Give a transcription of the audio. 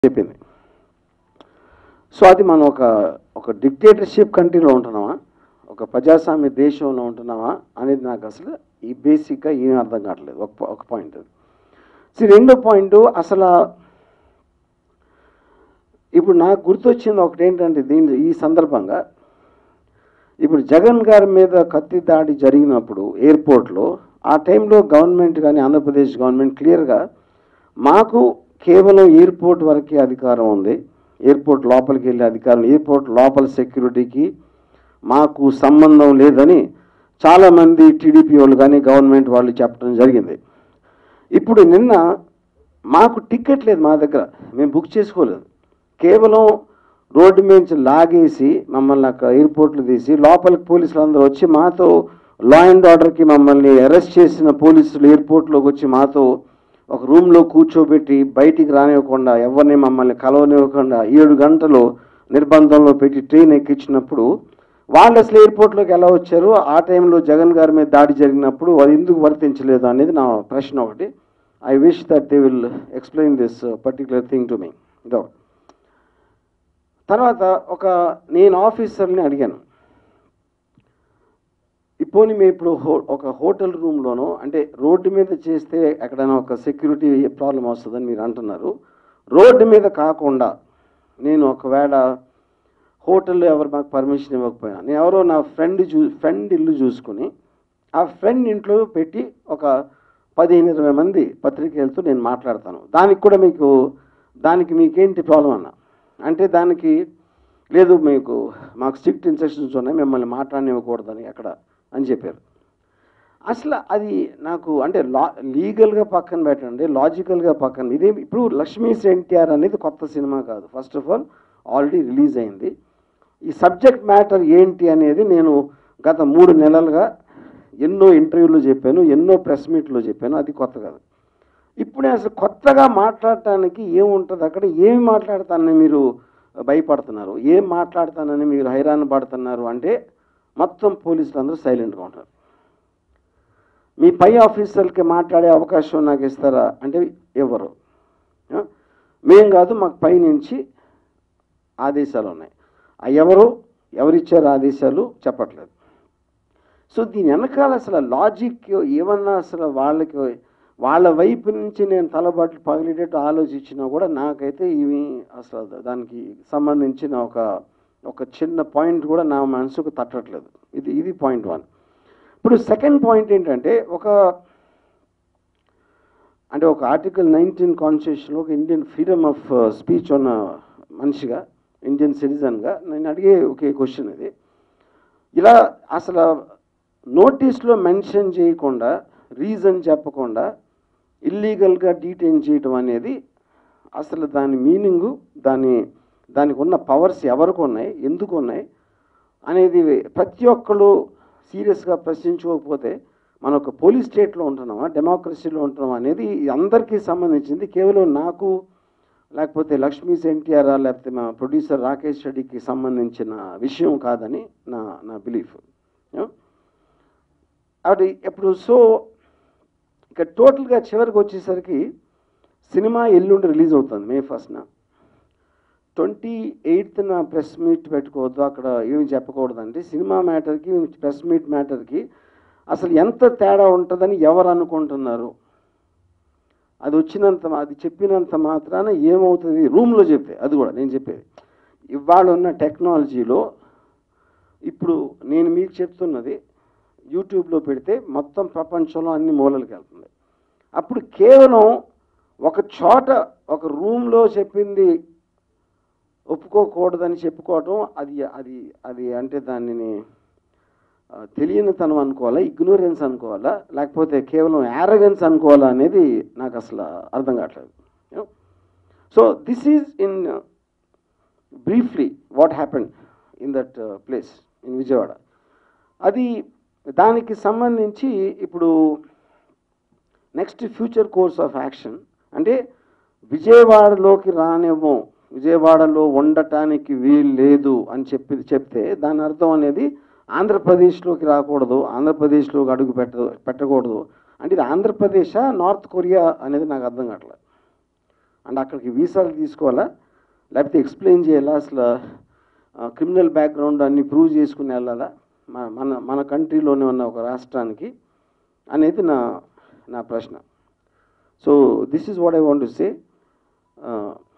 చెప్పింది సో అది మనం ఒక ఒక డిక్టేటర్షిప్ కంట్రీలో ఉంటున్నామా ఒక ప్రజాస్వామ్య దేశంలో ఉంటున్నామా అనేది నాకు అసలు ఈ బేసిక్గా ఏం అర్థం కావట్లేదు ఒక ఒక పాయింట్ సో రెండో పాయింట్ అసలు ఇప్పుడు నాకు గుర్తొచ్చింది ఒకటి ఏంటంటే దీని ఈ సందర్భంగా ఇప్పుడు జగన్ గారి మీద కత్తి దాడి జరిగినప్పుడు ఎయిర్పోర్ట్లో ఆ టైంలో గవర్నమెంట్ కానీ ఆంధ్రప్రదేశ్ గవర్నమెంట్ క్లియర్గా మాకు కేవలం ఎయిర్పోర్ట్ వరకే అధికారం ఉంది ఎయిర్పోర్ట్ లోపలికి వెళ్ళే అధికారం ఎయిర్పోర్ట్ లోపల సెక్యూరిటీకి మాకు సంబంధం లేదని చాలామంది టీడీపీ వాళ్ళు కానీ గవర్నమెంట్ వాళ్ళు చెప్పడం జరిగింది ఇప్పుడు నిన్న మాకు టికెట్ లేదు మా దగ్గర మేము బుక్ చేసుకోలేదు కేవలం రోడ్డు మీద లాగేసి మమ్మల్ని అక్కడ ఎయిర్పోర్ట్లు తీసి లోపలికి పోలీసులు అందరూ వచ్చి మాతో లా అండ్ ఆర్డర్కి మమ్మల్ని అరెస్ట్ చేసిన పోలీసులు ఎయిర్పోర్ట్లోకి వచ్చి మాతో ఒక రూమ్లో కూర్చోబెట్టి బయటికి రానివ్వకుండా ఎవరిని మమ్మల్ని కలవనివ్వకుండా ఏడు గంటలు నిర్బంధంలో పెట్టి ట్రైన్ ఎక్కించినప్పుడు వాళ్ళు అసలు ఎయిర్పోర్ట్లోకి ఎలా వచ్చారు ఆ టైంలో జగన్ గారి మీద దాడి జరిగినప్పుడు అది ఎందుకు వర్తించలేదు అనేది నా ప్రశ్న ఒకటి I wish that they will explain this particular thing to me ఇదొకటి తర్వాత ఒక నేను ఆఫీసర్ని అడిగాను ఇപ്പോని మేము ఇప్పుడు హో ఒక హోటల్ రూమ్లోనో అంటే రోడ్డు మీద చేస్తే ఎక్కడైనా ఒక సెక్యూరిటీ ప్రాబ్లం వస్తుందని మీరు అంటున్నారు రోడ్డు మీద కాకుండా నేను ఒకవేళ హోటల్లో ఎవరు మాకు పర్మిషన్ ఇవ్వకపోయినా నేను ఎవరో నా ఫ్రెండ్ చూ ఫ్రెండ్ ఇల్లు చూసుకుని ఆ ఫ్రెండ్ ఇంట్లో పెట్టి ఒక పదిహేను ఇరవై మంది పత్రికలతో నేను మాట్లాడతాను దానికి కూడా మీకు దానికి మీకేంటి ప్రాబ్లం అన్న అంటే దానికి లేదు మీకు మాకు స్ట్రిక్ట్ ఇన్స్ట్రక్షన్స్ ఉన్నాయి మిమ్మల్ని మాట్లాడనివ్వకూడదని అక్కడ అని చెప్పారు అసలు అది నాకు అంటే లా లీగల్గా పక్కన పెట్టండి లాజికల్గా పక్కన ఇదే ఇప్పుడు లక్ష్మీస్ ఎన్టీఆర్ అనేది కొత్త సినిమా కాదు first of all already release అయింది ఈ సబ్జెక్ట్ మ్యాటర్ ఏంటి అనేది నేను గత మూడు నెలలుగా ఎన్నో ఇంటర్వ్యూలు చెప్పాను ఎన్నో ప్రెస్ మీట్లో చెప్పాను అది కొత్త కాదు ఇప్పుడు నేను అసలు కొత్తగా మాట్లాడటానికి ఏముంటుంది అక్కడ ఏమి మాట్లాడతానని మీరు భయపడుతున్నారు ఏం మాట్లాడతానని మీరు హైరాణ పడుతున్నారు అంటే మొత్తం పోలీసులు అందరూ సైలెంట్గా ఉంటారు మీ పై ఆఫీసర్లకి మాట్లాడే అవకాశం నాకు ఇస్తారా అంటే ఎవరు ఆ? మేం కాదు మాకు పై నుంచి ఆదేశాలు ఉన్నాయి ఆ ఎవరు ఎవరిచ్చారు ఆదేశాలు చెప్పట్లేదు సో దీని వెనకాల అసలు లాజిక్ ఏమన్నా అసలు వాళ్ళకి వాళ్ళ వైపు నుంచి నేను తలబాట్లు పగిలేటట్టు ఆలోచించినా కూడా నాకైతే ఇవి అసలు దానికి సంబంధించిన ఒక ఒక చిన్న పాయింట్ కూడా నా మనసుకు తట్టట్లేదు ఇది ఇది పాయింట్ వన్ ఇప్పుడు సెకండ్ పాయింట్ ఏంటంటే ఒక అంటే ఒక ఆర్టికల్ నైన్టీన్ కాన్స్టిట్యూషన్లో ఒక ఇండియన్ ఫ్రీడమ్ ఆఫ్ స్పీచ్ ఉన్న మనిషిగా ఇండియన్ సిటిజన్గా నేను అడిగే ఒకే క్వశ్చన్ ఇది ఇలా అసలు నోటీస్లో మెన్షన్ చేయకుండా రీజన్ చెప్పకుండా ఇల్లీగల్గా డీటైన్ చేయడం అనేది అసలు దాని మీనింగు దాని దానికి ఉన్న పవర్స్ ఎవరికి ఉన్నాయి ఎందుకు ఉన్నాయి అనేది ప్రతి ఒక్కళ్ళు సీరియస్గా ప్రశ్నించుకోకపోతే మనం ఒక పోలీస్ స్టేట్లో ఉంటున్నామా డెమోక్రసీలో ఉంటున్నామా అనేది అందరికీ సంబంధించింది కేవలం నాకు లేకపోతే లక్ష్మీస్ ఎన్టీఆర్ లేకపోతే మా ప్రొడ్యూసర్ రాకేష్ రెడ్డికి సంబంధించిన విషయం కాదని నా నా బిలీఫ్ అది ఇప్పుడు సో ఇక టోటల్గా చివరికి వచ్చేసరికి సినిమా ఎల్లుండి రిలీజ్ అవుతుంది మే ఫస్ట్న ట్వంటీ ఎయిత్న ప్రెస్ మీట్ పెట్టుకోవద్దు అక్కడ ఏమి చెప్పకూడదంటే సినిమా మ్యాటర్కి ప్రెస్ మీట్ మ్యాటర్కి అసలు ఎంత తేడా ఉంటుందని ఎవరు అనుకుంటున్నారు అది వచ్చినంత అది చెప్పినంత మాత్రాన ఏమవుతుంది రూమ్లో చెప్తే అది కూడా నేను చెప్పేది ఇవాళ ఉన్న టెక్నాలజీలో ఇప్పుడు నేను మీకు చెప్తున్నది యూట్యూబ్లో పెడితే మొత్తం ప్రపంచంలో అన్ని మూలలకి వెళ్తుంది అప్పుడు కేవలం ఒక చోట ఒక రూమ్లో చెప్పింది ఒప్పుకోకూడదని చెప్పుకోవటం అది అది అది అంటే దానిని ఆ, తెలియనితనం అనుకోవాలా ఇగ్నోరెన్స్ అనుకోవాలా లేకపోతే కేవలం యారగెన్స్ అనుకోవాలా అనేది నాకు అసలు అర్థం కావట్లేదు so this is in briefly what happened in that place in Vijayawada అది దానికి సంబంధించి ఇప్పుడు next future course of action అంటే విజయవాడలోకి రానివ్వం విజయవాడలో ఉండటానికి వీలు లేదు అని చెప్పి చెప్తే దాని అర్థం అనేది ఆంధ్రప్రదేశ్లోకి రాకూడదు ఆంధ్రప్రదేశ్లోకి అడుగు పెట్ట పెట్టకూడదు అంటే ఇది ఆంధ్రప్రదేశా నార్త్ కొరియా అనేది నాకు అర్థం కావట్లేదు అండ్ అక్కడికి వీసాలు తీసుకోవాలా లేకపోతే ఎక్స్ప్లెయిన్ చేయాలా అసలు క్రిమినల్ బ్యాక్గ్రౌండ్ అన్ని ప్రూవ్ చేసుకుని వెళ్ళాలా మన మన మన కంట్రీలోనే ఉన్న ఒక రాష్ట్రానికి అనేది నా నా ప్రశ్న so this is what I want to say